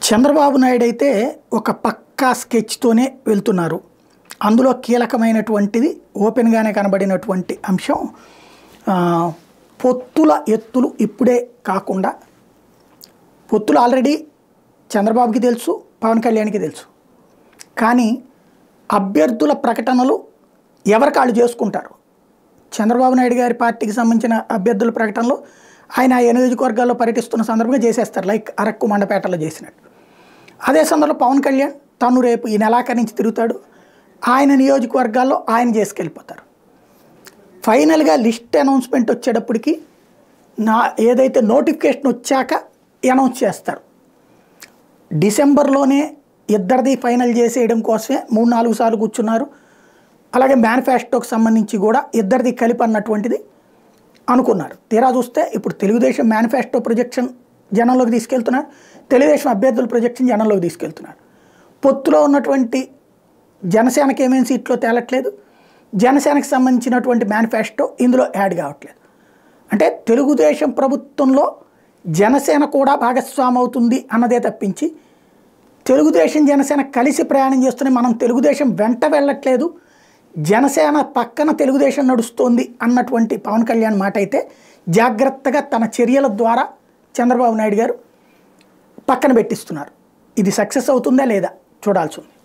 చంద్రబాబు నాయుడు అయితే ఒక పక్కా స్కెచ్తోనే వెళ్తున్నారు అందులో కీలకమైనటువంటిది ఓపెన్గానే కనబడినటువంటి అంశం ఆ, పొత్తుల ఎత్తులు ఇప్పుడే కాకుండా పొత్తులు ఆల్రెడీ చంద్రబాబుకి తెలుసు పవన్ కళ్యాణ్కి తెలుసు కానీ అభ్యర్థుల ప్రకటనలు ఎవరికి వాళ్ళు చేసుకుంటారు చంద్రబాబు నాయుడు గారి పార్టీకి సంబంధించిన అభ్యర్థుల ప్రకటనలు ఆయన ఆ నియోజకవర్గాల్లో పర్యటిస్తున్న సందర్భంగా చేసేస్తారు లైక్ అరకు మండపేటలో చేసినట్టు అదే సందర్భంలో పవన్ కళ్యాణ్ తను రేపు ఈ నెలాఖరు నుంచి తిరుగుతాడు ఆయన నియోజకవర్గాల్లో ఆయన చేసుకెళ్ళిపోతారు ఫైనల్గా లిస్ట్ అనౌన్స్మెంట్ వచ్చేటప్పటికి నా ఏదైతే నోటిఫికేషన్ వచ్చాక అనౌన్స్ చేస్తారు డిసెంబర్లోనే ఇద్దరిది ఫైనల్ చేసేయడం కోసమే మూడు నాలుగు సార్లు కూర్చున్నారు అలాగే మేనిఫెస్టోకి సంబంధించి కూడా ఇద్దరిది కలిపి అన్నటువంటిది అనుకున్నారు తీరా చూస్తే ఇప్పుడు తెలుగుదేశం మేనిఫెస్టో ప్రొజెక్షన్ జనంలోకి తీసుకెళ్తున్నారు తెలుగుదేశం అభ్యర్థుల ప్రొజెక్షన్ జనంలోకి తీసుకెళ్తున్నారు పొత్తులో ఉన్నటువంటి జనసేనకి ఏమేమి సీట్లో తేలట్లేదు జనసేనకి సంబంధించినటువంటి మేనిఫెస్టో ఇందులో యాడ్ కావట్లేదు అంటే తెలుగుదేశం ప్రభుత్వంలో జనసేన కూడా భాగస్వామి అవుతుంది అన్నదే తప్పించి తెలుగుదేశం జనసేన కలిసి ప్రయాణం చేస్తూనే మనం తెలుగుదేశం వెంట వెళ్ళట్లేదు జనసేన పక్కన తెలుగుదేశం నడుస్తోంది అన్నటువంటి పవన్ కళ్యాణ్ మాట అయితే జాగ్రత్తగా తన చర్యల ద్వారా చంద్రబాబు నాయుడు గారు పక్కన పెట్టిస్తున్నారు ఇది సక్సెస్ అవుతుందా లేదా చూడాల్సి ఉంది